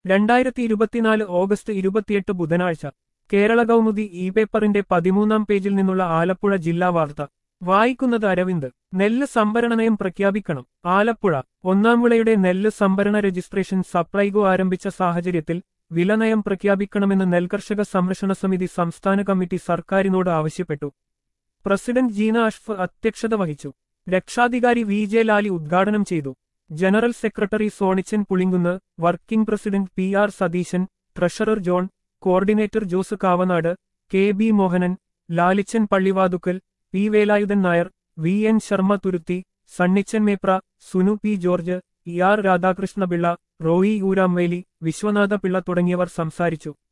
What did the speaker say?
രണ്ടായിരത്തി ഇരുപത്തിനാല് ഓഗസ്റ്റ് ഇരുപത്തിയെട്ട് ബുധനാഴ്ച കേരള കൗമുദി ഇ പേപ്പറിന്റെ പതിമൂന്നാം പേജിൽ നിന്നുള്ള ആലപ്പുഴ ജില്ലാ വാർത്ത വായിക്കുന്നത് അരവിന്ദ് നെല്ല് സംഭരണ നയം പ്രഖ്യാപിക്കണം ആലപ്പുഴ ഒന്നാം വിളയുടെ നെല്ല് സംഭരണ രജിസ്ട്രേഷൻ സപ്ലൈകോ ആരംഭിച്ച സാഹചര്യത്തിൽ വിലനയം പ്രഖ്യാപിക്കണമെന്ന് നെൽകർഷക സംരക്ഷണ സമിതി സംസ്ഥാന കമ്മിറ്റി സർക്കാരിനോട് ആവശ്യപ്പെട്ടു പ്രസിഡന്റ് ജീന അഷ്ഫ് അധ്യക്ഷത വഹിച്ചു രക്ഷാധികാരി വി ജെ ലാലി ഉദ്ഘാടനം ചെയ്തു general secretary Sonichan Pulinkunnu working president P R Satheesan treasurer John coordinator Jose Kavanad K B Mohanan Lalichan Pallivathukkal P Velayudhan Nair V N Sharma Thuruthi Sunnichan Mepra Sunu P George E R Radhakrishnapillai Roy Ooramveli Viswanatha Pillai തുടങ്ങിയവർ സംസാരിച്ചു